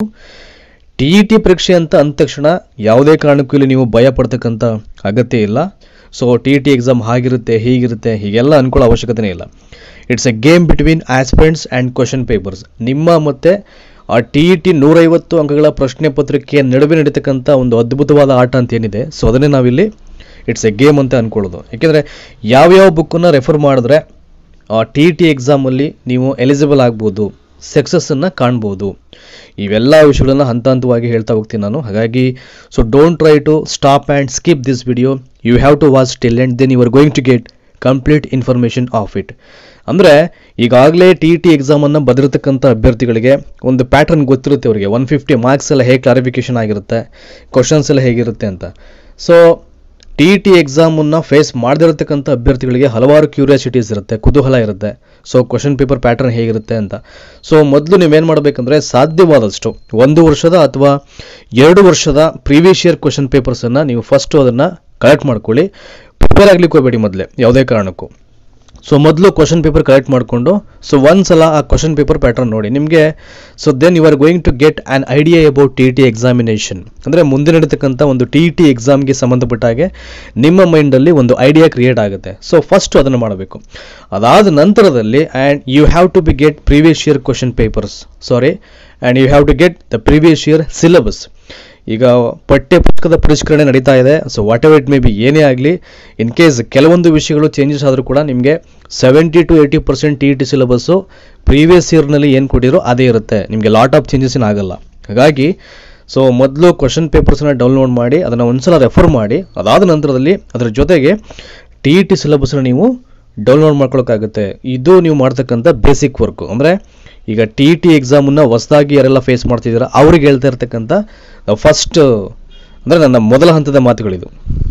T E T ಪರೀಕ್ಷೆ ಅಂತ ಅಂದ ತಕ್ಷಣ ಯಾವುದೇ ಕಾರಣಕ್ಕೂ ಇಲ್ಲಿ ನೀವು ಭಯ ಪಡ್ತಕ್ಕಂಥ ಅಗತ್ಯ ಇಲ್ಲ so T E T exam ಹಾಗಿರುತ್ತೆ ಹೀಗಿರುತ್ತೆ ಹೀಗೆಲ್ಲ ಅನ್ಕೊಳ್ಳೋ ಅವಶ್ಯಕತೆನೇ ಇಲ್ಲ it's a game between aspirants and question papers ನಿಮ್ಮ ಮತ್ತು ಆ ಟಿ ಇ ಟಿ ನೂರೈವತ್ತು ಅಂಕಗಳ ಪ್ರಶ್ನೆ ಪತ್ರಿಕೆಯ ನಡುವೆ ನಡೀತಕ್ಕಂಥ ಒಂದು ಅದ್ಭುತವಾದ ಆಟ ಅಂತ ಏನಿದೆ ಸೊ ಅದನ್ನೇ ನಾವಿಲ್ಲಿ ಇಟ್ಸ್ ಎ ಗೇಮ್ ಅಂತ ಅಂದ್ಕೊಳ್ಳೋದು ಯಾಕೆಂದರೆ ಯಾವ್ಯಾವ ಬುಕ್ಕನ್ನು ರೆಫರ್ ಮಾಡಿದ್ರೆ ಆ ಟಿ ಇ ಟಿ ಎಕ್ಸಾಮಲ್ಲಿ ನೀವು ಎಲಿಜಿಬಲ್ ಆಗ್ಬೋದು ಸಕ್ಸಸ್ಸನ್ನು ಕಾಣ್ಬೋದು ಇವೆಲ್ಲ ವಿಷಯಗಳನ್ನ ಹಂತ ಹಂತವಾಗಿ ಹೇಳ್ತಾ ಹೋಗ್ತೀನಿ ನಾನು ಹಾಗಾಗಿ so don't try to stop and skip this video you have to watch till and then you are going to get complete information of it ಅಂದರೆ ಈಗಾಗಲೇ ಟಿ ಇ ಟಿ ಎಕ್ಸಾಮನ್ನು ಬದಿರತಕ್ಕಂಥ ಅಭ್ಯರ್ಥಿಗಳಿಗೆ ಒಂದು ಪ್ಯಾಟರ್ನ್ ಗೊತ್ತಿರುತ್ತೆ ಅವರಿಗೆ ಒನ್ ಫಿಫ್ಟಿ ಮಾರ್ಕ್ಸ್ ಎಲ್ಲ ಹೇಗೆ ಕ್ಲಾರಿಫಿಕೇಷನ್ ಆಗಿರುತ್ತೆ ಕ್ವಶನ್ಸ್ ಎಲ್ಲ ಹೇಗಿರುತ್ತೆ ಅಂತ ಸೊ ಟಿ ಇ ಟಿ ಎಕ್ಸಾಮನ್ನು ಫೇಸ್ ಮಾಡದಿರತಕ್ಕಂಥ ಅಭ್ಯರ್ಥಿಗಳಿಗೆ ಹಲವಾರು ಕ್ಯೂರಿಯಾಸಿಟೀಸ್ ಇರುತ್ತೆ ಕುತೂಹಲ ಇರುತ್ತೆ ಸೊ ಕ್ವಶನ್ ಪೇಪರ್ ಪ್ಯಾಟರ್ನ್ ಹೇಗಿರುತ್ತೆ ಅಂತ ಸೊ ಮೊದಲು ನೀವೇನು ಮಾಡಬೇಕಂದ್ರೆ ಸಾಧ್ಯವಾದಷ್ಟು ಒಂದು ವರ್ಷದ ಅಥವಾ ಎರಡು ವರ್ಷದ ಪ್ರೀವಿಯಸ್ ಇಯರ್ ಕ್ವಶನ್ ಪೇಪರ್ಸನ್ನು ನೀವು ಫಸ್ಟು ಅದನ್ನು ಕಲೆಕ್ಟ್ ಮಾಡ್ಕೊಳ್ಳಿ ಪ್ರಿಪೇರ್ ಆಗ್ಲಿಕ್ಕೆ ಹೋಗಬೇಡಿ ಮೊದಲೇ ಯಾವುದೇ ಕಾರಣಕ್ಕೂ ಸೊ ಮೊದಲು ಕ್ವಶನ್ ಪೇಪರ್ ಕಲೆಕ್ಟ್ ಮಾಡಿಕೊಂಡು ಸೊ ಒಂದ್ಸಲ ಆ ಕ್ವಶನ್ ಪೇಪರ್ ಪ್ಯಾಟರ್ನ್ ನೋಡಿ ನಿಮಗೆ so then you are going to get an idea about T T examination ಅಂದರೆ ಮುಂದೆ ನಡೀತಕ್ಕಂಥ ಒಂದು ಟಿ ಟಿ ಎಕ್ಸಾಮ್ಗೆ ಸಂಬಂಧಪಟ್ಟ ಹಾಗೆ ನಿಮ್ಮ ಮೈಂಡಲ್ಲಿ ಒಂದು ಐಡಿಯಾ ಕ್ರಿಯೇಟ್ ಆಗುತ್ತೆ ಸೊ ಫಸ್ಟು ಅದನ್ನು ಮಾಡಬೇಕು ಅದಾದ ನಂತರದಲ್ಲಿ and you have to be get previous year question papers sorry and you have to get the previous year syllabus ಈಗ ಪಠ್ಯ ಪುಸ್ತಕದ ಪರಿಷ್ಕರಣೆ ನಡೀತಾ ಇದೆ so whatever it may be ಏನೇ ಆಗಲಿ ಇನ್ ಕೇಸ್ ಕೆಲವೊಂದು ವಿಷಯಗಳು ಚೇಂಜಸ್ ಆದರೂ ಕೂಡ ನಿಮಗೆ seventy to eighty percent T E T syllabus previous ಇಯರ್ನಲ್ಲಿ ಏನು ಕೊಟ್ಟಿರೋ ಅದೇ ಇರುತ್ತೆ ನಿಮಗೆ ಲಾಟ್ ಆಫ್ ಚೇಂಜಸ್ ಏನು ಆಗಲ್ಲ ಹಾಗಾಗಿ ಸೊ ಮೊದಲು ಕ್ವಶನ್ ಪೇಪರ್ಸನ್ನ ಡೌನ್ಲೋಡ್ ಮಾಡಿ ಅದನ್ನು ಒಂದ್ಸಲ ರೆಫರ್ ಮಾಡಿ ಅದಾದ ನಂತರದಲ್ಲಿ ಅದರ ಜೊತೆಗೆ ಟಿ ಇ ಟಿ ಸಿಲೆಬಸ್ನ ನೀವು ಡೌನ್ಲೋಡ್ ಮಾಡ್ಕೊಳ್ಳೋಕ್ಕಾಗುತ್ತೆ ಇದು ನೀವು ಮಾಡ್ತಕ್ಕಂಥ ಬೇಸಿಕ್ ವರ್ಕು ಅಂದರೆ ಈಗ ಟಿ ಇ ಟಿ ಎಕ್ಸಾಮನ್ನು ಹೊಸದಾಗಿ ಯಾರೆಲ್ಲ ಫೇಸ್ ಮಾಡ್ತಿದ್ದೀರಾ ಅವ್ರಿಗೆ ಹೇಳ್ತಾ ಇರ್ತಕ್ಕಂಥ ಫಸ್ಟ್ ಅಂದರೆ ನನ್ನ ಮೊದಲ ಹಂತದ ಮಾತುಗಳಿದು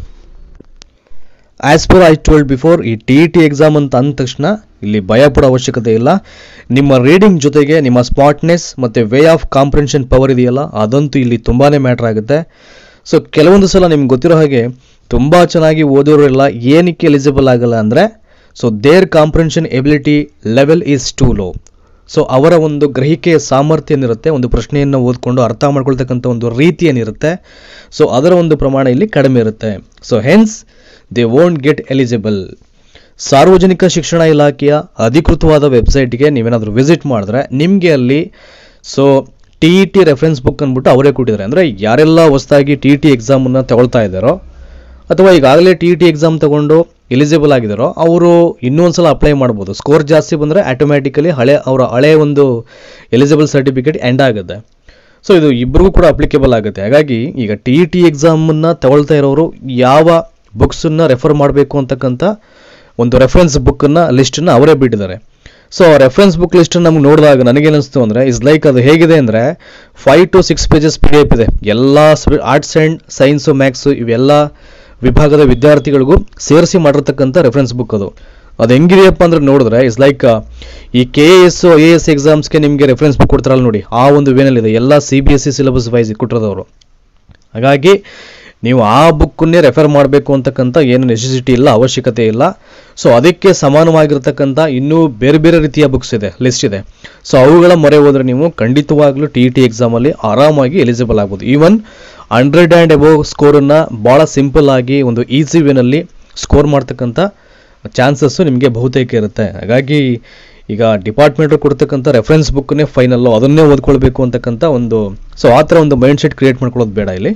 as per I told before ಈ ಟಿ ಇ ಟಿ ಎಕ್ಸಾಮ್ ಅಂತ ಅಂದ ತಕ್ಷಣ ಇಲ್ಲಿ ಭಯ ಪಡೋ ಅವಶ್ಯಕತೆ ಇಲ್ಲ ನಿಮ್ಮ ರೀಡಿಂಗ್ ಜೊತೆಗೆ ನಿಮ್ಮ ಸ್ಮಾರ್ಟ್ನೆಸ್ ಮತ್ತು ವೇ ಆಫ್ ಕಾಂಪ್ರೆನ್ಷನ್ ಪವರ್ ಇದೆಯಲ್ಲ ಅದಂತೂ ಇಲ್ಲಿ ತುಂಬಾ ಮ್ಯಾಟ್ರ್ ಆಗುತ್ತೆ ಸೊ ಕೆಲವೊಂದು ಸಲ ನಿಮ್ಗೆ ಗೊತ್ತಿರೋ ಹಾಗೆ ತುಂಬ ಚೆನ್ನಾಗಿ ಓದೋರೆಲ್ಲ ಏನಕ್ಕೆ ಎಲಿಜಿಬಲ್ ಆಗಲ್ಲ ಅಂದರೆ so their comprehension ability level is too low so ಅವರ ಒಂದು ಗ್ರಹಿಕೆಯ ಸಾಮರ್ಥ್ಯ ಏನಿರುತ್ತೆ ಒಂದು ಪ್ರಶ್ನೆಯನ್ನು ಓದ್ಕೊಂಡು ಅರ್ಥ ಮಾಡ್ಕೊಳ್ತಕ್ಕಂಥ ಒಂದು ರೀತಿ ಏನಿರುತ್ತೆ ಸೊ ಅದರ ಒಂದು ಪ್ರಮಾಣ ಇಲ್ಲಿ ಕಡಿಮೆ ಇರುತ್ತೆ so hence they won't get eligible ಸಾರ್ವಜನಿಕ ಶಿಕ್ಷಣ ಇಲಾಖೆಯ ಅಧಿಕೃತವಾದ ವೆಬ್ಸೈಟ್ಗೆ ನೀವೇನಾದರೂ ವಿಸಿಟ್ ಮಾಡಿದ್ರೆ ನಿಮಗೆ ಅಲ್ಲಿ so T E T reference book ಅಂದ್ಬಿಟ್ಟು ಅವರೇ ಕೊಟ್ಟಿದ್ದಾರೆ ಅಂದರೆ ಯಾರೆಲ್ಲ ಹೊಸದಾಗಿ ಟಿ ಇ ಟಿ ಎಕ್ಸಾಮನ್ನು ತಗೊಳ್ತಾ ಇದ್ದಾರೋ ಅಥವಾ ಈಗಾಗಲೇ ಟಿ ಇ ಟಿ ಎಕ್ಸಾಮ್ ತಗೊಂಡು ಎಲಿಜಿಬಲ್ ಆಗಿದ್ದಾರೋ ಅವರು ಇನ್ನೊಂದು ಸಲ ಅಪ್ಲೈ ಮಾಡ್ಬೋದು ಸ್ಕೋರ್ ಜಾಸ್ತಿ ಬಂದರೆ ಆಟೋಮ್ಯಾಟಿಕಲಿ ಹಳೆ ಅವರ ಹಳೆ ಒಂದು ಎಲಿಜಿಬಲ್ ಸರ್ಟಿಫಿಕೇಟ್ ಎಂಡ್ ಆಗುತ್ತೆ ಸೊ ಇದು ಇಬ್ಬರಿಗೂ ಕೂಡ ಅಪ್ಲಿಕೇಬಲ್ ಆಗುತ್ತೆ ಹಾಗಾಗಿ ಈಗ ಟಿ ಇ ಟಿ ಎಕ್ಸಾಮನ್ನು ತಗೊಳ್ತಾ ಇರೋರು ಯಾವ ಬುಕ್ಸನ್ನು ರೆಫರ್ ಮಾಡಬೇಕು ಅಂತಕ್ಕಂಥ ಒಂದು ರೆಫರೆನ್ಸ್ ಬುಕ್ಕನ್ನು ಲಿಸ್ಟನ್ನು ಅವರೇ ಬಿಟ್ಟಿದ್ದಾರೆ ಸೊ ರೆಫರೆನ್ಸ್ ಬುಕ್ ಲಿಸ್ಟ್ ನಮ್ಗೆ ನೋಡಿದಾಗ ನನಗೇನಿಸ್ತು ಅಂದರೆ ಇಸ್ ಲೈಕ್ ಅದು ಹೇಗಿದೆ ಅಂದರೆ five to six pages P D F ಇದೆ ಎಲ್ಲ ಆರ್ಟ್ಸ್ ಆ್ಯಂಡ್ ಸೈನ್ಸು ಮ್ಯಾಥ್ಸು ಇವೆಲ್ಲ ವಿಭಾಗದ ವಿದ್ಯಾರ್ಥಿಗಳಿಗೂ ಸೇರಿಸಿ ಮಾಡಿರ್ತಕ್ಕಂಥ ರೆಫರೆನ್ಸ್ ಬುಕ್ ಅದು ಅದು ಹೆಂಗಿದೆಯಪ್ಪ ಅಂದ್ರೆ ನೋಡಿದ್ರೆ ಇಸ್ ಲೈಕ್ ಈ K A S A S ಎಕ್ಸಾಮ್ಸ್ಗೆ ನಿಮಗೆ ರೆಫರೆನ್ಸ್ ಬುಕ್ ಕೊಡ್ತಾರಲ್ಲ ನೋಡಿ ಆ ಒಂದು ವೇನಲ್ಲಿದೆ ಎಲ್ಲ C B S C syllabus wise ಕೊಟ್ಟಿರೋದವರು ಹಾಗಾಗಿ ನೀವು ಆ ಬುಕ್ಕನ್ನೇ ರೆಫರ್ ಮಾಡಬೇಕು ಅಂತಕ್ಕಂಥ ಏನು ನೆಸೆಸಿಟಿ ಇಲ್ಲ ಅವಶ್ಯಕತೆ ಇಲ್ಲ ಸೊ ಅದಕ್ಕೆ ಸಮಾನವಾಗಿರ್ತಕ್ಕಂಥ ಇನ್ನೂ ಬೇರೆ ಬೇರೆ ರೀತಿಯ ಬುಕ್ಸ್ ಇದೆ ಲಿಸ್ಟ್ ಇದೆ ಸೊ ಅವುಗಳ ಮೊರೆ ಹೋದರೆ ನೀವು ಖಂಡಿತವಾಗ್ಲೂ ಟಿ ಇ ಟಿ ಎಕ್ಸಾಮಲ್ಲಿ ಆರಾಮಾಗಿ ಎಲಿಜಿಬಲ್ ಆಗ್ಬೋದು ಈವನ್ ಹಂಡ್ರೆಡ್ ಆ್ಯಂಡ್ ಎಬೋವ್ ಸ್ಕೋರನ್ನು ಭಾಳ ಸಿಂಪಲ್ ಆಗಿ ಒಂದು ಈಸಿ ವೇನಲ್ಲಿ ಸ್ಕೋರ್ ಮಾಡ್ತಕ್ಕಂಥ ಚಾನ್ಸಸ್ಸು ನಿಮಗೆ ಬಹುತೇಕ ಇರುತ್ತೆ ಹಾಗಾಗಿ ಈಗ ಡಿಪಾರ್ಟ್ಮೆಂಟ್ ಕೊಡ್ತಕ್ಕಂಥ ರೆಫರೆನ್ಸ್ ಬುಕ್ನೇ ಫೈನಲ್ಲು ಅದನ್ನೇ ಓದ್ಕೊಳ್ಬೇಕು ಅಂತಕ್ಕಂಥ ಒಂದು ಸೊ ಆ ಥರ ಒಂದು ಮೈಂಡ್ ಸೆಟ್ ಕ್ರಿಯೇಟ್ ಮಾಡ್ಕೊಳ್ಳೋದು ಬೇಡ ಇಲ್ಲಿ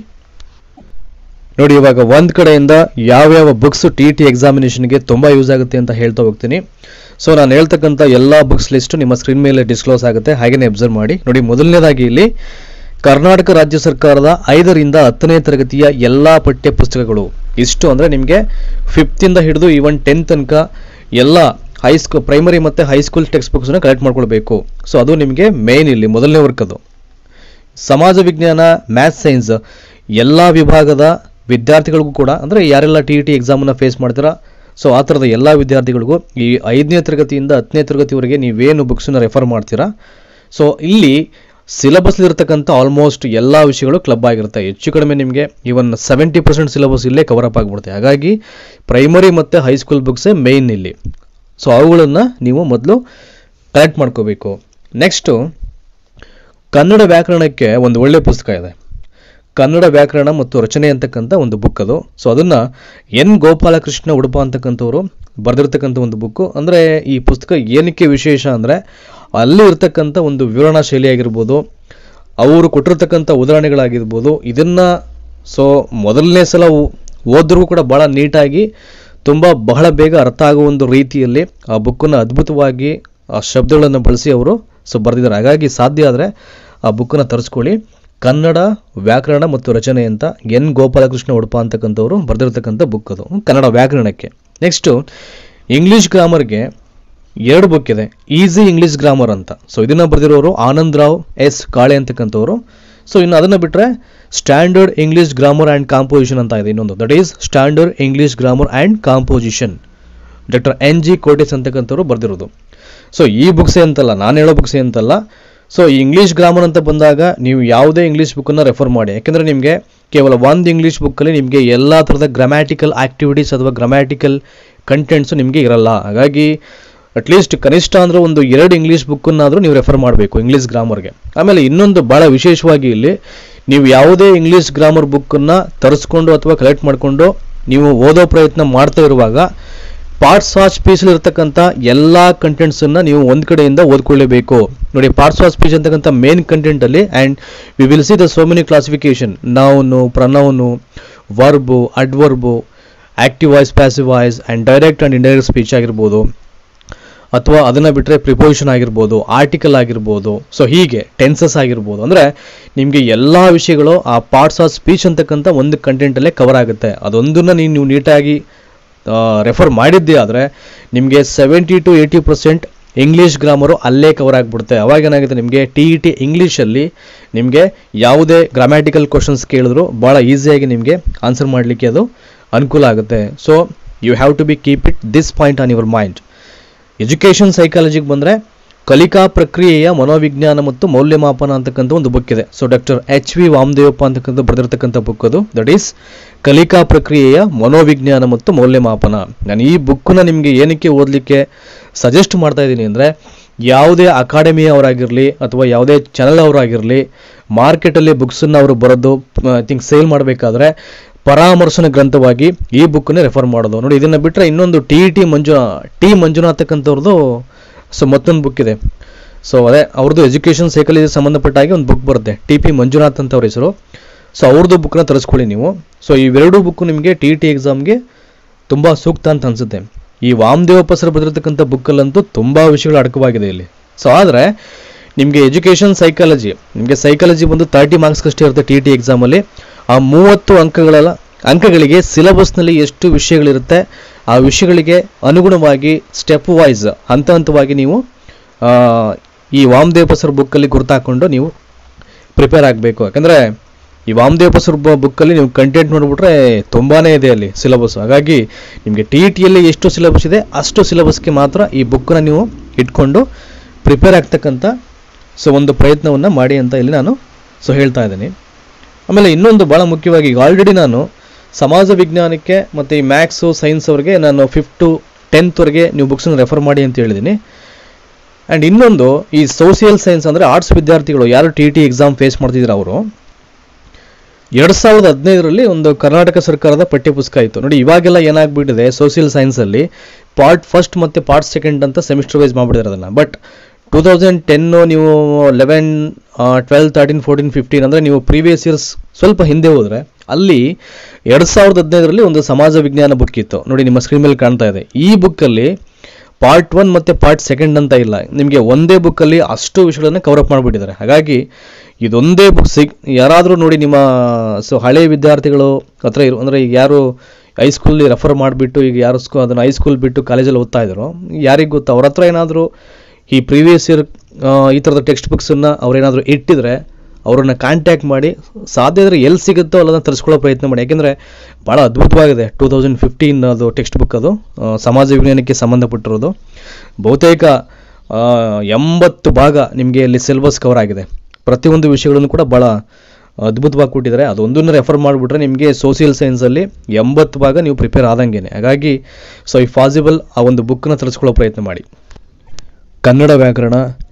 ನೋಡಿ ಇವಾಗ ಒಂದು ಕಡೆಯಿಂದ ಯಾವ್ಯಾವ ಬುಕ್ಸ್ ಟಿ ಟಿ ಎಕ್ಸಾಮಿನೇಷನ್ಗೆ ತುಂಬ ಯೂಸ್ ಆಗುತ್ತೆ ಅಂತ ಹೇಳ್ತಾ ಹೋಗ್ತೀನಿ ಸೊ ನಾನು ಹೇಳ್ತಕ್ಕಂಥ ಎಲ್ಲ ಬುಕ್ಸ್ ಲಿಸ್ಟ್ ನಿಮ್ಮ ಸ್ಕ್ರೀನ್ ಮೇಲೆ ಡಿಸ್ಕ್ಲೋಸ್ ಆಗುತ್ತೆ ಹಾಗೆಯೇ ಅಬ್ಸರ್ವ್ ಮಾಡಿ ನೋಡಿ ಮೊದಲನೇದಾಗಿ ಇಲ್ಲಿ ಕರ್ನಾಟಕ ರಾಜ್ಯ ಸರ್ಕಾರದ ಐದರಿಂದ ಹತ್ತನೇ ತರಗತಿಯ ಎಲ್ಲ ಪಠ್ಯ ಪುಸ್ತಕಗಳು ಇಷ್ಟು ಅಂದರೆ ನಿಮಗೆ ಫಿಫ್ತಿಂದ ಹಿಡಿದು ಈವನ್ ಟೆಂತ್ ತನಕ ಎಲ್ಲ ಹೈಸ್ಕೂಲ್ ಪ್ರೈಮರಿ ಮತ್ತು ಹೈಸ್ಕೂಲ್ ಟೆಕ್ಸ್ಟ್ ಬುಕ್ಸ್ನ ಕಲೆಕ್ಟ್ ಮಾಡ್ಕೊಳ್ಬೇಕು ಸೊ ಅದು ನಿಮಗೆ ಮೇನ್ ಇಲ್ಲಿ ಮೊದಲನೇ ವರ್ಕ್ ಅದು ಸಮಾಜ ವಿಜ್ಞಾನ ಮ್ಯಾಥ್ಸ್ ಸೈನ್ಸ್ ಎಲ್ಲ ವಿಭಾಗದ ವಿದ್ಯಾರ್ಥಿಗಳಿಗೂ ಕೂಡ ಅಂದರೆ ಯಾರೆಲ್ಲ ಟಿ ಇ ಟಿ ಎಕ್ಸಾಮನ್ನು ಫೇಸ್ ಮಾಡ್ತೀರಾ ಸೊ ಆ ಥರದ ಎಲ್ಲ ವಿದ್ಯಾರ್ಥಿಗಳಿಗೂ ಈ ಐದನೇ ತರಗತಿಯಿಂದ ಹತ್ತನೇ ತರಗತಿವರೆಗೆ ನೀವೇನು ಬುಕ್ಸನ್ನ ರೆಫರ್ ಮಾಡ್ತೀರಾ ಸೊ ಇಲ್ಲಿ ಸಿಲೆಬಸ್ಲಿರ್ತಕ್ಕಂಥ ಆಲ್ಮೋಸ್ಟ್ ಎಲ್ಲ ವಿಷಯಗಳು ಕ್ಲಬ್ ಆಗಿರುತ್ತೆ ಹೆಚ್ಚು ಕಡಿಮೆ ನಿಮಗೆ ಇವನ್ ಸೆವೆಂಟಿ ಪರ್ಸೆಂಟ್ ಸಿಲೆಬಸ್ ಇಲ್ಲೇ ಕವರ್ ಅಪ್ ಆಗಿಬಿಡುತ್ತೆ ಹಾಗಾಗಿ ಪ್ರೈಮರಿ ಮತ್ತು ಹೈಸ್ಕೂಲ್ ಬುಕ್ಸೇ ಮೇಯ್ನ್ ಇಲ್ಲಿ ಸೊ ಅವುಗಳನ್ನು ನೀವು ಮೊದಲು ಕಲೆಕ್ಟ್ ಮಾಡ್ಕೋಬೇಕು ನೆಕ್ಸ್ಟು ಕನ್ನಡ ವ್ಯಾಕರಣಕ್ಕೆ ಒಂದು ಒಳ್ಳೆಯ ಪುಸ್ತಕ ಇದೆ ಕನ್ನಡ ವ್ಯಾಕರಣ ಮತ್ತು ರಚನೆ ಅಂತಕ್ಕಂಥ ಒಂದು ಬುಕ್ ಅದು ಸೊ ಅದನ್ನು ಎನ್ ಗೋಪಾಲಕೃಷ್ಣ ಉಡುಪ ಅಂತಕ್ಕಂಥವ್ರು ಬರೆದಿರ್ತಕ್ಕಂಥ ಒಂದು ಬುಕ್ಕು ಅಂದರೆ ಈ ಪುಸ್ತಕ ಏನಕ್ಕೆ ವಿಶೇಷ ಅಂದರೆ ಅಲ್ಲಿ ಇರ್ತಕ್ಕಂಥ ಒಂದು ವಿವರಣಾ ಶೈಲಿ ಆಗಿರ್ಬೋದು ಅವರು ಕೊಟ್ಟಿರ್ತಕ್ಕಂಥ ಉದಾಹರಣೆಗಳಾಗಿರ್ಬೋದು ಇದನ್ನು ಸೊ ಮೊದಲನೇ ಸಲ ಓ- ಓದ್ರಿಗೂ ಕೂಡ ಭಾಳ ನೀಟಾಗಿ ತುಂಬ ಬಹಳ ಬೇಗ ಅರ್ಥ ಆಗೋ ಒಂದು ರೀತಿಯಲ್ಲಿ ಆ ಬುಕ್ಕನ್ನು ಅದ್ಭುತವಾಗಿ ಆ ಶಬ್ದಗಳನ್ನು ಬಳಸಿ ಅವರು ಸೊ ಬರೆದಿದ್ದಾರೆ ಹಾಗಾಗಿ ಸಾಧ್ಯ ಆದರೆ ಆ ಬುಕ್ಕನ್ನು ತರಿಸ್ಕೊಳ್ಳಿ ಕನ್ನಡ ವ್ಯಾಕರಣ ಮತ್ತು ರಚನೆ ಅಂತ ಎನ್ ಗೋಪಾಲಕೃಷ್ಣ ಉಡುಪ ಅಂತಕ್ಕಂಥವ್ರು ಬರೆದಿರ್ತಕ್ಕಂಥ ಬುಕ್ ಅದು ಕನ್ನಡ ವ್ಯಾಕರಣಕ್ಕೆ ನೆಕ್ಸ್ಟು ಇಂಗ್ಲೀಷ್ ಗ್ರಾಮರ್ಗೆ ಎರಡು ಬುಕ್ ಇದೆ ಈಸಿ ಇಂಗ್ಲೀಷ್ ಗ್ರಾಮರ್ ಅಂತ ಸೊ ಇದನ್ನು ಬರೆದಿರೋರು ಆನಂದ್ ರಾವ್ ಎಸ್ ಕಾಳೆ ಅಂತಕ್ಕಂಥವ್ರು ಸೊ ಇನ್ನು ಅದನ್ನು ಬಿಟ್ಟರೆ standard English grammar and composition ಅಂತ ಇದೆ ಇನ್ನೊಂದು that is standard English grammar and composition doctor N G Kotes ಅಂತಕ್ಕಂಥವ್ರು ಬರೆದಿರೋದು ಸೊ ಈ ಬುಕ್ಸೇ ಅಂತಲ್ಲ ನಾನು ಹೇಳೋ ಬುಕ್ಸೇ ಅಂತಲ್ಲ ಸೊ ಈ ಇಂಗ್ಲೀಷ್ ಗ್ರಾಮರ್ ಅಂತ ಬಂದಾಗ ನೀವು ಯಾವುದೇ ಇಂಗ್ಲೀಷ್ ಬುಕ್ಕನ್ನು ರೆಫರ್ ಮಾಡಿ ಯಾಕೆಂದರೆ ನಿಮಗೆ ಕೇವಲ ಒಂದು ಇಂಗ್ಲೀಷ್ ಬುಕ್ಕಲ್ಲಿ ನಿಮಗೆ ಎಲ್ಲ ಥರದ ಗ್ರಾಮ್ಯಾಟಿಕಲ್ ಆ್ಯಕ್ಟಿವಿಟೀಸ್ ಅಥವಾ ಗ್ರಾಮ್ಯಾಟಿಕಲ್ ಕಂಟೆಂಟ್ಸು ನಿಮಗೆ ಇರಲ್ಲ ಹಾಗಾಗಿ ಅಟ್ಲೀಸ್ಟ್ ಕನಿಷ್ಠ ಅಂದ್ರೆ ಒಂದು ಎರಡು ಇಂಗ್ಲೀಷ್ ಬುಕ್ಕನ್ನಾದರೂ ನೀವು ರೆಫರ್ ಮಾಡಬೇಕು ಇಂಗ್ಲೀಷ್ ಗ್ರಾಮರ್ಗೆ ಆಮೇಲೆ ಇನ್ನೊಂದು ಭಾಳ ವಿಶೇಷವಾಗಿ ಇಲ್ಲಿ ನೀವು ಯಾವುದೇ ಇಂಗ್ಲೀಷ್ ಗ್ರಾಮರ್ ಬುಕ್ಕನ್ನು ತರಿಸ್ಕೊಂಡು ಅಥವಾ ಕಲೆಕ್ಟ್ ಮಾಡಿಕೊಂಡು ನೀವು ಓದೋ ಪ್ರಯತ್ನ ಮಾಡ್ತಾ ಇರುವಾಗ ಪಾರ್ಟ್ಸ್ ಆಫ್ ಸ್ಪೀಚಲ್ಲಿ ಇರ್ತಕ್ಕಂಥ ಎಲ್ಲ ಕಂಟೆಂಟ್ಸನ್ನು ನೀವು ಒಂದು ಕಡೆಯಿಂದ ಓದ್ಕೊಳ್ಳೇಬೇಕು ನೋಡಿ ಪಾರ್ಟ್ಸ್ ಆಫ್ ಸ್ಪೀಚ್ ಅಂತಕ್ಕಂಥ ಮೇನ್ ಕಂಟೆಂಟಲ್ಲಿ and we will see the so many classification noun pronoun verb adverb active voice passive voice and direct and indirect speech ಆಗಿರ್ಬೋದು ಅಥವಾ ಅದನ್ನು ಬಿಟ್ಟರೆ ಪ್ರಿಪೋಸಿಷನ್ ಆಗಿರ್ಬೋದು ಆರ್ಟಿಕಲ್ ಆಗಿರ್ಬೋದು ಸೊ ಹೀಗೆ ಟೆನ್ಸಸ್ ಆಗಿರ್ಬೋದು ಅಂದರೆ ನಿಮಗೆ ಎಲ್ಲ ವಿಷಯಗಳು ಆ ಪಾರ್ಟ್ಸ್ ಆಫ್ ಸ್ಪೀಚ್ ಅಂತಕ್ಕಂಥ ಒಂದು ಕಂಟೆಂಟಲ್ಲೇ ಕವರ್ ಆಗುತ್ತೆ ಅದೊಂದನ್ನು ನೀನು ನೀವು ನೀಟಾಗಿ ರೆಫರ್ ಮಾಡಿದ್ದೇ ಆದರೆ ನಿಮಗೆ seventy to eighty percent English grammar ಅಲ್ಲೇ ಕವರ್ ಆಗಿಬಿಡುತ್ತೆ ಅವಾಗ ಏನಾಗುತ್ತೆ ನಿಮಗೆ ಟಿ ಇ ಟಿ ಇಂಗ್ಲೀಷಲ್ಲಿ ನಿಮಗೆ ಯಾವುದೇ ಗ್ರಾಮ್ಯಾಟಿಕಲ್ ಕ್ವಶನ್ಸ್ ಕೇಳಿದ್ರು ಭಾಳ ಈಸಿಯಾಗಿ ನಿಮಗೆ ಆನ್ಸರ್ ಮಾಡಲಿಕ್ಕೆ ಅದು ಅನುಕೂಲ ಆಗುತ್ತೆ so you have to be keep it this point on your mind education ಸೈಕಾಲಜಿಗೆ ಬಂದರೆ ಕಲಿಕಾ ಪ್ರಕ್ರಿಯೆಯ ಮನೋವಿಜ್ಞಾನ ಮತ್ತು ಮೌಲ್ಯಮಾಪನ ಅಂತಕ್ಕಂಥ ಒಂದು ಬುಕ್ ಇದೆ so doctor H V Vamadevappa ಅಂತಕ್ಕಂಥ ಬರೆದಿರ್ತಕ್ಕಂಥ ಬುಕ್ ಅದು ದಟ್ ಈಸ್ ಕಲಿಕಾ ಪ್ರಕ್ರಿಯೆಯ ಮನೋವಿಜ್ಞಾನ ಮತ್ತು ಮೌಲ್ಯಮಾಪನ ನಾನು ಈ ಬುಕ್ಕನ್ನ ನಿಮಗೆ ಏನಕ್ಕೆ ಓದಲಿಕ್ಕೆ ಸಜೆಸ್ಟ್ ಮಾಡ್ತಾ ಇದ್ದೀನಿ ಅಂದರೆ ಯಾವುದೇ ಅಕಾಡೆಮಿ ಅವರಾಗಿರಲಿ ಅಥವಾ ಯಾವುದೇ ಚಾನಲ್ ಅವರಾಗಿರಲಿ ಮಾರ್ಕೆಟಲ್ಲಿ ಬುಕ್ಸನ್ನು ಅವರು ಬರೆದು ಐ ಥಿಂಕ್ ಸೇಲ್ ಮಾಡಬೇಕಾದ್ರೆ ಪರಾಮರ್ಶನ ಗ್ರಂಥವಾಗಿ ಈ ಬುಕ್ಕನ್ನೇ ರೆಫರ್ ಮಾಡೋದು ನೋಡಿ ಇದನ್ನು ಬಿಟ್ಟರೆ ಇನ್ನೊಂದು T T Manju T Manjunath ಅಂತಕ್ಕಂಥವ್ರದ್ದು ಸೊ ಮತ್ತೊಂದು ಬುಕ್ ಇದೆ ಸೊ ಅದೇ ಅವ್ರದ್ದು ಎಜುಕೇಷನ್ ಸೈಕಾಲಜಿ ಸಂಬಂಧಪಟ್ಟ ಹಾಗೆ ಒಂದು ಬುಕ್ ಬರುತ್ತೆ ಟಿ ಪಿ ಮಂಜುನಾಥ್ ಅಂತ ಅವ್ರ ಹೆಸರು ಸೊ ಅವ್ರದ್ದು ಬುಕ್ನ ತರಿಸ್ಕೊಳ್ಳಿ ನೀವು ಸೊ ಇವೆರಡೂ ಬುಕ್ಕು ನಿಮಗೆ ಟಿ ಟಿ ಎಕ್ಸಾಮ್ಗೆ ತುಂಬ ಸೂಕ್ತ ಅಂತ ಅನಿಸುತ್ತೆ ಈ ವಾಮದೇವಪ್ಪ ಸರ್ ಬರೆದಿರ್ತಕ್ಕಂಥ ಬುಕ್ಕಲ್ಲಂತೂ ತುಂಬ ವಿಷಯಗಳು ಅಡಕವಾಗಿದೆ ಇಲ್ಲಿ ಸೊ ಆದರೆ ನಿಮಗೆ ಎಜುಕೇಷನ್ ಸೈಕಾಲಜಿ ನಿಮಗೆ ಸೈಕಾಲಜಿ ಬಂದು ತರ್ಟಿ ಮಾರ್ಕ್ಸ್ಗಷ್ಟೇ ಇರುತ್ತೆ ಟಿ ಟಿ ಎಕ್ಸಾಮಲ್ಲಿ ಆ ಮೂವತ್ತು ಅಂಕಗಳ ಅಂಕಗಳಿಗೆ ಸಿಲೆಬಸ್ನಲ್ಲಿ ಎಷ್ಟು ವಿಷಯಗಳಿರುತ್ತೆ ಆ ವಿಷಯಗಳಿಗೆ ಅನುಗುಣವಾಗಿ ಸ್ಟೆಪ್ ವೈಸ್ ಹಂತ ಹಂತವಾಗಿ ನೀವು ಆ, ಈ ವಾಮದೇವ ಸರ್ ಬುಕ್ಕಲ್ಲಿ ಗುರ್ತಾಕೊಂಡು ನೀವು ಪ್ರಿಪೇರ್ ಆಗಬೇಕು ಯಾಕಂದರೆ ಈ ವಾಮದೇವ ಬಸರ್ ಬುಕ್ಕಲ್ಲಿ ನೀವು ಕಂಟೆಂಟ್ ನೋಡಿಬಿಟ್ರೆ ತುಂಬಾ ಇದೆ ಅಲ್ಲಿ ಸಿಲೆಬಸ್ ಹಾಗಾಗಿ ನಿಮಗೆ ಟಿ ಇ ಟಿಯಲ್ಲಿ ಎಷ್ಟು ಸಿಲೆಬಸ್ ಇದೆ ಅಷ್ಟು ಸಿಲೆಬಸ್ಗೆ ಮಾತ್ರ ಈ ಬುಕ್ಕನ್ನ ನೀವು ಇಟ್ಕೊಂಡು ಪ್ರಿಪೇರ್ ಆಗ್ತಕ್ಕಂಥ ಸೊ ಒಂದು ಪ್ರಯತ್ನವನ್ನು ಮಾಡಿ ಅಂತ ಇಲ್ಲಿ ನಾನು ಸೊ ಹೇಳ್ತಾ ಇದ್ದೀನಿ ಆಮೇಲೆ ಇನ್ನೊಂದು ಭಾಳ ಮುಖ್ಯವಾಗಿ ಈಗ ಆಲ್ರೆಡಿ ನಾನು ಸಮಾಜ ವಿಜ್ಞಾನಕ್ಕೆ ಮತ್ತು ಈ ಮ್ಯಾಥ್ಸು ಸೈನ್ಸ್ ಅವ್ರಿಗೆ ನಾನು ಫಿಫ್ತ್ ಟು ಟೆಂತ್ವರೆಗೆ ನೀವು ಬುಕ್ಸನ್ನು ರೆಫರ್ ಮಾಡಿ ಅಂತ ಹೇಳಿದ್ದೀನಿ ಆ್ಯಂಡ್ ಇನ್ನೊಂದು ಈ ಸೋಷಿಯಲ್ ಸೈನ್ಸ್ ಅಂದರೆ ಆರ್ಟ್ಸ್ ವಿದ್ಯಾರ್ಥಿಗಳು ಯಾರು ಟಿ ಟಿ ಎಕ್ಸಾಮ್ ಫೇಸ್ ಮಾಡ್ತಿದ್ರು ಅವರು ಎರಡು ಸಾವಿರದ ಹದಿನೈದರಲ್ಲಿ ಒಂದು ಕರ್ನಾಟಕ ಸರ್ಕಾರದ ಪಠ್ಯಪುಸ್ತಕ ಇತ್ತು ನೋಡಿ ಇವಾಗೆಲ್ಲ ಏನಾಗ್ಬಿಟ್ಟಿದೆ ಸೋಷಿಯಲ್ ಸೈನ್ಸಲ್ಲಿ ಪಾರ್ಟ್ ಫಸ್ಟ್ ಮತ್ತು ಪಾರ್ಟ್ ಸೆಕೆಂಡ್ ಅಂತ ಸೆಮಿಸ್ಟರ್ ವೈಸ್ ಮಾಡಿಬಿಟ್ಟಿದ್ದಾರೆ ಅದನ್ನು ಬಟ್ ಟೂ ತೌಸಂಡ್ ಟೆನ್ನು ನೀವು eleven twelve thirteen fourteen fifteen ಅಂದರೆ ನೀವು ಪ್ರೀವಿಯಸ್ ಇಯರ್ಸ್ ಸ್ವಲ್ಪ ಹಿಂದೆ ಹೋದರೆ ಅಲ್ಲಿ ಎರಡು ಸಾವಿರದ ಹದಿನೈದರಲ್ಲಿ ಒಂದು ಸಮಾಜ ವಿಜ್ಞಾನ ಬುಕ್ ಇತ್ತು ನೋಡಿ ನಿಮ್ಮ ಸ್ಕ್ರೀನ್ ಮೇಲೆ ಕಾಣ್ತಾ ಇದೆ ಈ ಬುಕ್ಕಲ್ಲಿ ಪಾರ್ಟ್ ಒನ್ ಮತ್ತು ಪಾರ್ಟ್ ಸೆಕೆಂಡ್ ಅಂತ ಇಲ್ಲ ನಿಮಗೆ ಒಂದೇ ಬುಕ್ಕಲ್ಲಿ ಅಷ್ಟು ವಿಷಯಗಳನ್ನು ಕವರಪ್ ಮಾಡಿಬಿಟ್ಟಿದ್ದಾರೆ ಹಾಗಾಗಿ ಇದೊಂದೇ ಬುಕ್ ಸಿಗ್ ಯಾರಾದರೂ ನೋಡಿ ನಿಮ್ಮ ಸೊ ಹಳೆ ವಿದ್ಯಾರ್ಥಿಗಳು ಹತ್ರ ಇರೋ ಅಂದರೆ ಈಗ ಯಾರು ಹೈಸ್ಕೂಲ್ ರೆಫರ್ ಮಾಡಿಬಿಟ್ಟು ಈಗ ಯಾರು ಸ್ಕೂ ಅದನ್ನು ಹೈಸ್ಕೂಲ್ ಬಿಟ್ಟು ಕಾಲೇಜಲ್ಲಿ ಓದ್ತಾ ಇದ್ರು ಯಾರಿಗೆ ಗೊತ್ತು ಅವ್ರ ಹತ್ರ ಏನಾದರೂ ಈ ಪ್ರೀವಿಯಸ್ ಇಯರ್ ಈ ಥರದ ಟೆಕ್ಸ್ಟ್ ಬುಕ್ಸನ್ನು ಅವ್ರೇನಾದರೂ ಇಟ್ಟಿದ್ರೆ ಅವರನ್ನು ಕಾಂಟ್ಯಾಕ್ಟ್ ಮಾಡಿ ಸಾಧ್ಯ ಇದ್ರೆ ಎಲ್ಲಿ ಸಿಗುತ್ತೋ ಅಲ್ಲದನ್ನು ತರಿಸ್ಕೊಳ್ಳೋ ಪ್ರಯತ್ನ ಮಾಡಿ ಯಾಕೆಂದರೆ ಭಾಳ ಅದ್ಭುತವಾಗಿದೆ ಟೂ ತೌಸಂಡ್ ಫಿಫ್ಟೀನ್ ಅದು ಟೆಕ್ಸ್ಟ್ ಬುಕ್ ಅದು ಆ, ಸಮಾಜ ವಿಜ್ಞಾನಕ್ಕೆ ಸಂಬಂಧಪಟ್ಟಿರೋದು ಬಹುತೇಕ ಆ, ಎಂಬತ್ತು ಭಾಗ ನಿಮಗೆ ಇಲ್ಲಿ ಸಿಲೆಬಸ್ ಕವರ್ ಆಗಿದೆ ಪ್ರತಿಯೊಂದು ವಿಷಯಗಳನ್ನು ಕೂಡ ಭಾಳ ಅದ್ಭುತವಾಗಿ ಕೊಟ್ಟಿದ್ದಾರೆ ಅದೊಂದನ್ನು ರೆಫರ್ ಮಾಡಿಬಿಟ್ರೆ ನಿಮಗೆ ಸೋಷಿಯಲ್ ಸೈನ್ಸಲ್ಲಿ ಎಂಬತ್ತು ಭಾಗ ನೀವು ಪ್ರಿಪೇರ್ ಆದಂಗೆ ಹಾಗಾಗಿ ಸೊ ಈ ಪಾಸಿಬಲ್ ಆ ಒಂದು ಬುಕ್ಕನ್ನ ತರಿಸ್ಕೊಳ್ಳೋ ಪ್ರಯತ್ನ ಮಾಡಿ ಕನ್ನಡ ವ್ಯಾಕರಣ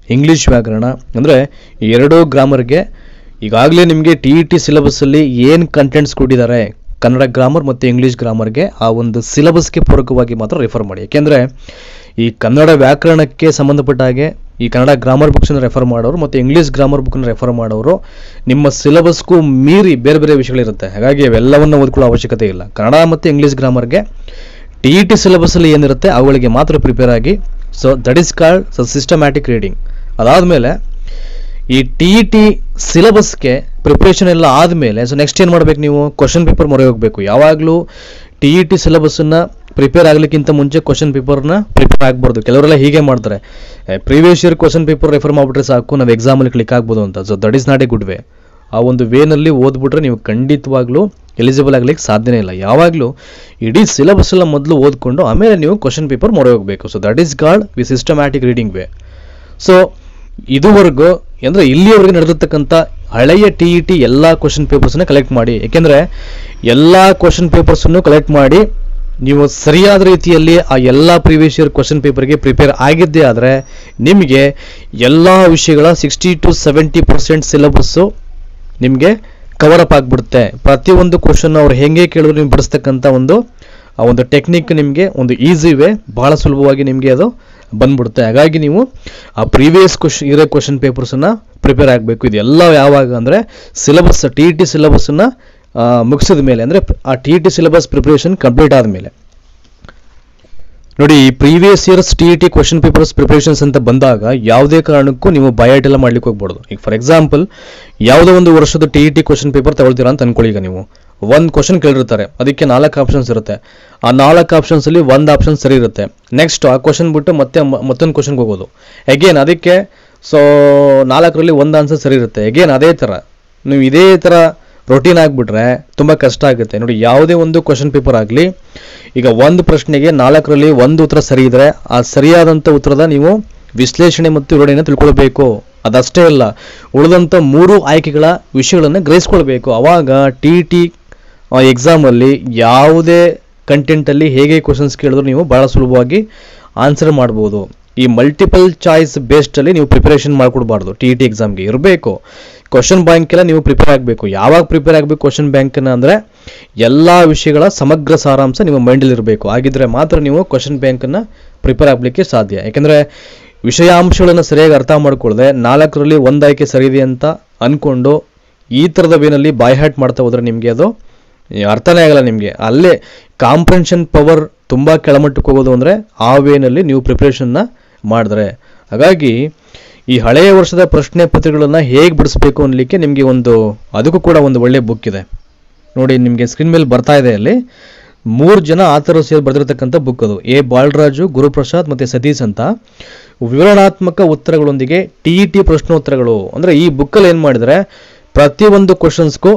ಇಂಗ್ಲೀಷ್ ವ್ಯಾಕರಣ ಅಂದರೆ ಎರಡೂ ಗ್ರಾಮರ್ಗೆ ಈಗಾಗಲೇ ನಿಮಗೆ ಟಿ ಇ ಟಿ ಸಿಲೆಬಸ್ಸಲ್ಲಿ ಏನು ಕಂಟೆಂಟ್ಸ್ ಕೊಟ್ಟಿದ್ದಾರೆ ಕನ್ನಡ ಗ್ರಾಮರ್ ಮತ್ತು ಇಂಗ್ಲೀಷ್ ಗ್ರಾಮರ್ಗೆ ಆ ಒಂದು ಸಿಲೆಬಸ್ಗೆ ಪೂರಕವಾಗಿ ಮಾತ್ರ ರೆಫರ್ ಮಾಡಿ ಯಾಕೆಂದರೆ ಈ ಕನ್ನಡ ವ್ಯಾಕರಣಕ್ಕೆ ಸಂಬಂಧಪಟ್ಟ ಹಾಗೆ ಈ ಕನ್ನಡ ಗ್ರಾಮರ್ ಬುಕ್ಸನ್ನು ರೆಫರ್ ಮಾಡೋರು ಮತ್ತು ಇಂಗ್ಲೀಷ್ ಗ್ರಾಮರ್ ಬುಕ್ನ ರೆಫರ್ ಮಾಡೋರು ನಿಮ್ಮ ಸಿಲೆಬಸ್ಗೂ ಮೀರಿ ಬೇರೆ ಬೇರೆ ವಿಷಯಗಳಿರುತ್ತೆ ಹಾಗಾಗಿ ಅವೆಲ್ಲವನ್ನು ಓದ್ಕೊಳ್ಳೋ ಅವಶ್ಯಕತೆ ಇಲ್ಲ ಕನ್ನಡ ಮತ್ತು ಇಂಗ್ಲೀಷ್ ಗ್ರಾಮರ್ಗೆ ಟಿ ಇ ಟಿ ಸಿಲೆಬಸ್ಸಲ್ಲಿ ಏನಿರುತ್ತೆ ಅವುಗಳಿಗೆ ಮಾತ್ರ ಪ್ರಿಪೇರ್ ಆಗಿ so that is called so systematic reading ಅದಾದಮೇಲೆ ಈ ಟಿ ಇ ಟಿ ಸಿಲೆಬಸ್ಗೆ ಪ್ರಿಪ್ರೇಷನ್ ಎಲ್ಲ ಆದಮೇಲೆ ಸೊ ನೆಕ್ಸ್ಟ್ ಏನು ಮಾಡಬೇಕು ನೀವು ಕ್ವಶನ್ ಪೇಪರ್ ಮೊರೆ ಹೋಗಬೇಕು ಯಾವಾಗಲೂ ಟಿ ಇ ಟಿ ಸಿಲೆಬಸ್ಸನ್ನು ಪ್ರಿಪೇರ್ ಆಗಲಿಕ್ಕಿಂತ ಮುಂಚೆ ಕ್ವಶನ್ ಪೇಪರ್ನ ಪ್ರಿಪೇರ್ ಆಗಬಾರ್ದು ಕೆಲವರೆಲ್ಲ ಹೀಗೆ ಮಾಡ್ತಾರೆ previous year question paper refer ಮಾಡಿಬಿಟ್ರೆ ಸಾಕು ನಾವು ಎಕ್ಸಾಮಲ್ಲಿ ಕ್ಲಿಕ್ ಆಗ್ಬೋದು ಅಂತ so that is not a good way ಆ ಒಂದು ವೇನಲ್ಲಿ ಓದ್ಬಿಟ್ರೆ ನೀವು ಖಂಡಿತವಾಗ್ಲೂ ಎಲಿಜಿಬಲ್ ಆಗ್ಲಿಕ್ಕೆ ಸಾಧ್ಯನೇ ಇಲ್ಲ ಯಾವಾಗಲೂ ಇಡೀ ಸಿಲೆಬಸ್ ಎಲ್ಲ ಮೊದಲು ಓದ್ಕೊಂಡು ಆಮೇಲೆ ನೀವು ಕ್ವಶನ್ ಪೇಪರ್ ಮೊರೆ ಹೋಗಬೇಕು so that is called we systematic reading way so ಇದುವರೆಗೂ ಅಂದರೆ ಇಲ್ಲಿಯವರೆಗೆ ನಡೆದಿರ್ತಕ್ಕಂಥ ಹಳೆಯ ಟಿ ಇ ಟಿ ಎಲ್ಲ ಕ್ವಶನ್ ಪೇಪರ್ಸನ್ನ ಕಲೆಕ್ಟ್ ಮಾಡಿ ಏಕೆಂದರೆ ಎಲ್ಲ ಕ್ವಶನ್ ಪೇಪರ್ಸನ್ನು ಕಲೆಕ್ಟ್ ಮಾಡಿ ನೀವು ಸರಿಯಾದ ರೀತಿಯಲ್ಲಿ ಆ ಎಲ್ಲ ಪ್ರೀವಿಯಸ್ ಇಯರ್ ಕ್ವಶನ್ ಪೇಪರ್ಗೆ ಪ್ರಿಪೇರ್ ಆಗಿದ್ದೇ ಆದರೆ ನಿಮಗೆ ಎಲ್ಲ ವಿಷಯಗಳ sixty to seventy percent syllabus ನಿಮಗೆ ಕವರ್ ಅಪ್ ಆಗಿಬಿಡುತ್ತೆ ಪ್ರತಿಯೊಂದು ಕ್ವಶನ್ ಅವ್ರು ಹೆಂಗೆ ಕೇಳಿದ್ರು ನೀವು ಬಿಡಿಸ್ತಕ್ಕಂಥ ಒಂದು ಆ ಒಂದು ಟೆಕ್ನಿಕ್ ನಿಮಗೆ ಒಂದು ಈಸಿ ವೇ ಭಾಳ ಸುಲಭವಾಗಿ ನಿಮಗೆ ಅದು ಬಂದ್ಬಿಡುತ್ತೆ ಹಾಗಾಗಿ ನೀವು ಆ ಪ್ರೀವಿಯಸ್ ಕ್ವಶನ್ ಇರೋ ಕ್ವಶನ್ ಪೇಪರ್ಸನ್ನು ಪ್ರಿಪೇರ್ ಆಗಬೇಕು ಇದೆಲ್ಲ ಯಾವಾಗ ಅಂದರೆ ಸಿಲೆಬಸ್ ಟಿ ಇ ಟಿ ಸಿಲೆಬಸ್ಸನ್ನು ಮುಗಿಸಿದ ಮೇಲೆ ಅಂದರೆ ಆ T E T syllabus preparation complete ಆದಮೇಲೆ ನೋಡಿ ಈ previous years T E T question papers preparations ಅಂತ ಬಂದಾಗ ಯಾವುದೇ ಕಾರಣಕ್ಕೂ ನೀವು ಬಯಾಟ್ ಎಲ್ಲ ಮಾಡ್ಲಿಕ್ಕೆ ಹೋಗ್ಬಾರ್ದು ಈಗ ಫಾರ್ ಎಕ್ಸಾಂಪಲ್ ಯಾವುದೋ ಒಂದು ವರ್ಷದ T E T question paper ತಗೊಳ್ತೀರಾ ಅಂತ ಅನ್ಕೊಳ್ಳಿ ಈಗ ನೀವು ಒಂದು ಕ್ವಶನ್ ಕೇಳಿರ್ತಾರೆ ಅದಕ್ಕೆ ನಾಲ್ಕು ಆಪ್ಷನ್ಸ್ ಇರುತ್ತೆ ಆ ನಾಲ್ಕು ಆಪ್ಷನ್ಸಲ್ಲಿ ಒಂದು ಆಪ್ಷನ್ ಸರಿ ಇರುತ್ತೆ ನೆಕ್ಸ್ಟ್ ಆ ಕ್ವಶನ್ ಬಿಟ್ಟು ಮತ್ತೆ ಮ- ಮತ್ತೊಂದು ಕ್ವಶನ್ಗೆ ಹೋಗೋದು ಅಗೇನ್ ಅದಕ್ಕೆ ಸೊ ನಾಲ್ಕರಲ್ಲಿ ಒಂದು ಆನ್ಸರ್ ಸರಿ ಇರುತ್ತೆ ಅಗೇನ್ ಅದೇ ಥರ ನೀವು ಇದೇ ಥರ ರೊಟೀನ್ ಆಗಿಬಿಟ್ರೆ ತುಂಬ ಕಷ್ಟ ಆಗುತ್ತೆ ನೋಡಿ ಯಾವುದೇ ಒಂದು ಕ್ವಶನ್ ಪೇಪರ್ ಆಗಲಿ ಈಗ ಒಂದು ಪ್ರಶ್ನೆಗೆ ನಾಲ್ಕರಲ್ಲಿ ಒಂದು ಉತ್ತರ ಸರಿ ಇದ್ರೆ ಆ ಸರಿಯಾದಂಥ ಉತ್ತರದ ನೀವು ವಿಶ್ಲೇಷಣೆ ಮತ್ತು ವಿವರಣೆಯನ್ನು ತಿಳ್ಕೊಳ್ಬೇಕು ಅದಷ್ಟೇ ಅಲ್ಲ ಉಳಿದಂಥ ಮೂರು ಆಯ್ಕೆಗಳ ವಿಷಯಗಳನ್ನು ಗ್ರಹಿಸ್ಕೊಳ್ಬೇಕು ಅವಾಗ ಟಿ ಟಿ ಎಕ್ಸಾಮಲ್ಲಿ ಯಾವುದೇ ಕಂಟೆಂಟಲ್ಲಿ ಹೇಗೆ ಕ್ವಶನ್ಸ್ ಕೇಳಿದ್ರು ನೀವು ಭಾಳ ಸುಲಭವಾಗಿ ಆನ್ಸರ್ ಮಾಡ್ಬೋದು ಈ ಮಲ್ಟಿಪಲ್ ಚಾಯ್ಸ್ ಬೇಸ್ಡಲ್ಲಿ ನೀವು ಪ್ರಿಪರೇಷನ್ ಮಾಡ್ಕೊಡ್ಬಾರ್ದು ಟಿ ಇ ಟಿ ಎಕ್ಸಾಮ್ಗೆ ಇರಬೇಕು ಕ್ವಶನ್ ಬ್ಯಾಂಕೆಲ್ಲ ನೀವು ಪ್ರಿಪೇರ್ ಆಗಬೇಕು ಯಾವಾಗ ಪ್ರಿಪೇರ್ ಆಗಬೇಕು ಕ್ವಶನ್ ಬ್ಯಾಂಕನ್ನು ಅಂದರೆ ಎಲ್ಲ ವಿಷಯಗಳ ಸಮಗ್ರ ಸಾರಾಂಶ ನಿಮ್ಮ ಮೈಂಡಲ್ಲಿ ಇರಬೇಕು ಹಾಗಿದ್ರೆ ಮಾತ್ರ ನೀವು ಕ್ವಶನ್ ಬ್ಯಾಂಕನ್ನು ಪ್ರಿಪೇರ್ ಆಗಲಿಕ್ಕೆ ಸಾಧ್ಯ ಯಾಕೆಂದರೆ ವಿಷಯಾಂಶಗಳನ್ನು ಸರಿಯಾಗಿ ಅರ್ಥ ಮಾಡ್ಕೊಳ್ಳದೆ ನಾಲ್ಕರಲ್ಲಿ ಒಂದು ಆಯ್ಕೆ ಸರಿ ಇದೆ ಅಂತ ಅಂದ್ಕೊಂಡು ಈ ಥರದ ವೇನಲ್ಲಿ ಬಾಯ್ ಹ್ಯಾಟ್ ಮಾಡ್ತಾ ಹೋದ್ರೆ ನಿಮಗೆ ಅದು ಅರ್ಥನೇ ಆಗಲ್ಲ ನಿಮಗೆ ಅಲ್ಲೇ ಕಾಂಪ್ರೆನ್ಷನ್ ಪವರ್ ತುಂಬ ಕೆಳಮಟ್ಟಕ್ಕೆ ಹೋಗೋದು ಅಂದರೆ ಆ ವೇನಲ್ಲಿ ನೀವು ಪ್ರಿಪ್ರೇಷನ್ನ ಮಾಡಿದ್ರೆ ಹಾಗಾಗಿ ಈ ಹಳೆಯ ವರ್ಷದ ಪ್ರಶ್ನೆ ಪತ್ರಿಕೆಗಳನ್ನು ಹೇಗೆ ಬಿಡಿಸ್ಬೇಕು ಅನ್ನಲಿಕ್ಕೆ ನಿಮಗೆ ಒಂದು ಅದಕ್ಕೂ ಕೂಡ ಒಂದು ಒಳ್ಳೆಯ ಬುಕ್ ಇದೆ ನೋಡಿ ನಿಮಗೆ ಸ್ಕ್ರೀನ್ ಮೇಲೆ ಬರ್ತಾ ಇದೆ ಅಲ್ಲಿ ಮೂರು ಜನ ಆಥರ್ ಸೇರಿ ಬರೆದಿರ್ತಕ್ಕಂಥ ಬುಕ್ ಅದು ಎ ಬಾಲರಾಜು ಗುರುಪ್ರಸಾದ್ ಮತ್ತು ಸತೀಶ್ ಅಂತ ವಿವರಣಾತ್ಮಕ ಉತ್ತರಗಳೊಂದಿಗೆ ಟಿ ಇ ಟಿ ಪ್ರಶ್ನೋತ್ತರಗಳು ಅಂದರೆ ಈ ಬುಕ್ಕಲ್ಲಿ ಏನು ಮಾಡಿದರೆ ಪ್ರತಿಯೊಂದು ಕ್ವಶನ್ಸ್ಗೂ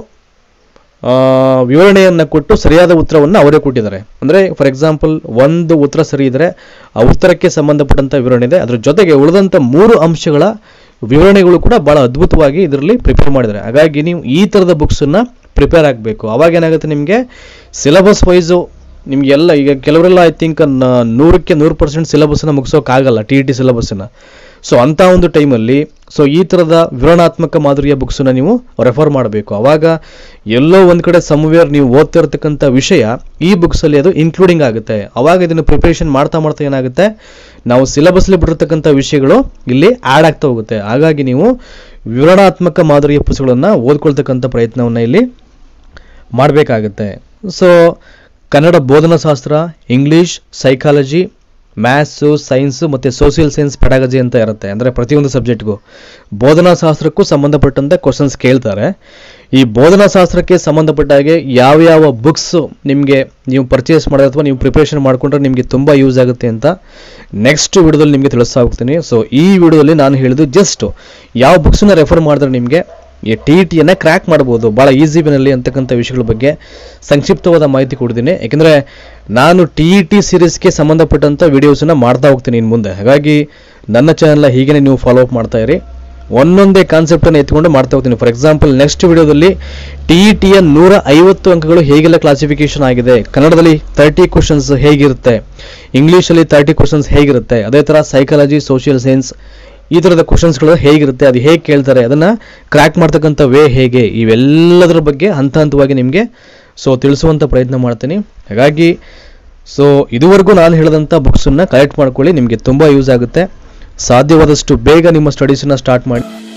ವಿವರಣೆಯನ್ನು ಕೊಟ್ಟು ಸರಿಯಾದ ಉತ್ತರವನ್ನು ಅವರೇ ಕೊಟ್ಟಿದ್ದಾರೆ ಅಂದರೆ ಫಾರ್ ಎಕ್ಸಾಂಪಲ್ ಒಂದು ಉತ್ತರ ಸರಿ ಇದ್ದರೆ ಆ ಉತ್ತರಕ್ಕೆ ಸಂಬಂಧಪಟ್ಟಂಥ ವಿವರಣೆ ಇದೆ ಅದ್ರ ಜೊತೆಗೆ ಉಳಿದಂಥ ಮೂರು ಅಂಶಗಳ ವಿವರಣೆಗಳು ಕೂಡ ಭಾಳ ಅದ್ಭುತವಾಗಿ ಇದರಲ್ಲಿ ಪ್ರಿಪೇರ್ ಮಾಡಿದ್ದಾರೆ ಹಾಗಾಗಿ ನೀವು ಈ ಥರದ ಬುಕ್ಸನ್ನು ಪ್ರಿಪೇರ್ ಆಗಬೇಕು ಅವಾಗ ಏನಾಗುತ್ತೆ ನಿಮಗೆ ಸಿಲೆಬಸ್ ವೈಸು ನಿಮಗೆಲ್ಲ ಈಗ ಕೆಲವರೆಲ್ಲ ಐ ಥಿಂಕ್ ನೂರಕ್ಕೆ ನೂರು ಪರ್ಸೆಂಟ್ ಸಿಲೆಬಸ್ನ ಮುಗಿಸೋಕ್ಕಾಗಲ್ಲ ಟಿ ಇ ಟಿ ಸಿಲೆಬಸ್ಸನ್ನು ಸೊ ಅಂಥ ಒಂದು ಟೈಮಲ್ಲಿ ಸೊ ಈ ಥರದ ವಿವರಣಾತ್ಮಕ ಮಾದರಿಯ ಬುಕ್ಸನ್ನು ನೀವು ರೆಫರ್ ಮಾಡಬೇಕು ಆವಾಗ ಎಲ್ಲೋ ಒಂದು ಕಡೆ ಸಮ್ವೇರ್ ನೀವು ಓದ್ತಿರ್ತಕ್ಕಂಥ ವಿಷಯ ಈ ಬುಕ್ಸಲ್ಲಿ ಅದು ಇನ್ಕ್ಲೂಡಿಂಗ್ ಆಗುತ್ತೆ ಆವಾಗ ಇದನ್ನು ಪ್ರಿಪ್ರೇಷನ್ ಮಾಡ್ತಾ ಮಾಡ್ತಾ ಏನಾಗುತ್ತೆ ನಾವು ಸಿಲೆಬಸ್ಲಿ ಬಿಟ್ಟಿರ್ತಕ್ಕಂಥ ವಿಷಯಗಳು ಇಲ್ಲಿ ಆ್ಯಡ್ ಆಗ್ತಾ ಹೋಗುತ್ತೆ ಹಾಗಾಗಿ ನೀವು ವಿವರಣಾತ್ಮಕ ಮಾದರಿಯ ಪುಸ್ತಕಗಳನ್ನು ಓದ್ಕೊಳ್ತಕ್ಕಂಥ ಪ್ರಯತ್ನವನ್ನು ಇಲ್ಲಿ ಮಾಡಬೇಕಾಗುತ್ತೆ ಸೊ ಕನ್ನಡ ಬೋಧನಾಶಾಸ್ತ್ರ ಇಂಗ್ಲೀಷ್ ಸೈಕಾಲಜಿ ಮ್ಯಾಥ್ಸು ಸೈನ್ಸು ಮತ್ತು ಸೋಷಿಯಲ್ ಸೈನ್ಸ್ ಪೆಡಾಗಜಿ ಅಂತ ಇರುತ್ತೆ ಅಂದರೆ ಪ್ರತಿಯೊಂದು ಸಬ್ಜೆಕ್ಟ್ಗೂ ಬೋಧನಾಶಾಸ್ತ್ರಕ್ಕೂ ಸಂಬಂಧಪಟ್ಟಂತೆ ಕ್ವಶನ್ಸ್ ಕೇಳ್ತಾರೆ ಈ ಬೋಧನಾಶಾಸ್ತ್ರಕ್ಕೆ ಸಂಬಂಧಪಟ್ಟ ಹಾಗೆ ಯಾವ್ಯಾವ ಬುಕ್ಸು ನಿಮಗೆ ನೀವು ಪರ್ಚೇಸ್ ಮಾಡೋದು ಅಥವಾ ನೀವು ಪ್ರಿಪ್ರೇಷನ್ ಮಾಡಿಕೊಂಡ್ರೆ ನಿಮಗೆ ತುಂಬ ಯೂಸ್ ಆಗುತ್ತೆ ಅಂತ ನೆಕ್ಸ್ಟ್ ವಿಡಿಯೋದಲ್ಲಿ ನಿಮಗೆ ತಿಳಿಸ್ತಾ ಹೋಗ್ತೀನಿ ಸೊ ಈ ವಿಡಿಯೋದಲ್ಲಿ ನಾನು ಹೇಳಿದ್ದು ಜಸ್ಟ್ ಯಾವ ಬುಕ್ಸನ್ನ ರೆಫರ್ ಮಾಡಿದ್ರೆ ನಿಮಗೆ ಈ ಟಿ ಇ ಟಿಯನ್ನು ಕ್ರ್ಯಾಕ್ ಮಾಡ್ಬೋದು ಭಾಳ ಈಸಿ ವೇನಲ್ಲಿ ಅಂತಕ್ಕಂಥ ವಿಷಯಗಳ ಬಗ್ಗೆ ಸಂಕ್ಷಿಪ್ತವಾದ ಮಾಹಿತಿ ಕೊಡ್ತೀನಿ ಯಾಕೆಂದರೆ ನಾನು ಟಿ ಇ ಟಿ ಸೀರೀಸ್ಗೆ ಸಂಬಂಧಪಟ್ಟಂಥ ವೀಡಿಯೋಸನ್ನು ಮಾಡ್ತಾ ಹೋಗ್ತೀನಿ ಇನ್ನು ಮುಂದೆ ಹಾಗಾಗಿ ನನ್ನ ಚಾನಲ್ನ ಹೀಗೇ ನೀವು ಫಾಲೋ ಅಪ್ ಮಾಡ್ತಾ ಇರಿ ಒಂದೊಂದೇ ಕಾನ್ಸೆಪ್ಟನ್ನು ಎತ್ಕೊಂಡು ಮಾಡ್ತಾ ಹೋಗ್ತೀನಿ ಫಾರ್ ಎಕ್ಸಾಂಪಲ್ ನೆಕ್ಸ್ಟ್ ವಿಡಿಯೋದಲ್ಲಿ ಟಿ ಇ ಟಿಯ ನೂರ ಐವತ್ತು ಅಂಕಗಳು ಹೇಗೆಲ್ಲ ಕ್ಲಾಸಿಫಿಕೇಶನ್ ಆಗಿದೆ ಕನ್ನಡದಲ್ಲಿ ತರ್ಟಿ ಕ್ವಶನ್ಸ್ ಹೇಗಿರುತ್ತೆ ಇಂಗ್ಲೀಷಲ್ಲಿ ತರ್ಟಿ ಕ್ವಶನ್ಸ್ ಹೇಗಿರುತ್ತೆ ಅದೇ ಥರ ಸೈಕಾಲಜಿ ಸೋಷಿಯಲ್ ಸೈನ್ಸ್ ಈ ಥರದ ಕ್ವಶನ್ಸ್ಗಳು ಹೇಗಿರುತ್ತೆ ಅದು ಹೇಗೆ ಕೇಳ್ತಾರೆ ಅದನ್ನು ಕ್ರ್ಯಾಕ್ ಮಾಡ್ತಕ್ಕಂಥ ವೇ ಹೇಗೆ ಇವೆಲ್ಲದರ ಬಗ್ಗೆ ಹಂತ ಹಂತವಾಗಿ ನಿಮಗೆ ಸೊ ತಿಳಿಸುವಂಥ ಪ್ರಯತ್ನ ಮಾಡ್ತೀನಿ ಹಾಗಾಗಿ ಸೊ ಇದುವರೆಗೂ ನಾನು ಹೇಳಿದಂಥ ಬುಕ್ಸನ್ನು ಕಲೆಕ್ಟ್ ಮಾಡ್ಕೊಳ್ಳಿ ನಿಮಗೆ ತುಂಬ ಯೂಸ್ ಆಗುತ್ತೆ ಸಾಧ್ಯವಾದಷ್ಟು ಬೇಗ ನಿಮ್ಮ ಸ್ಟಡೀಸನ್ನ ಸ್ಟಾರ್ಟ್ ಮಾಡಿ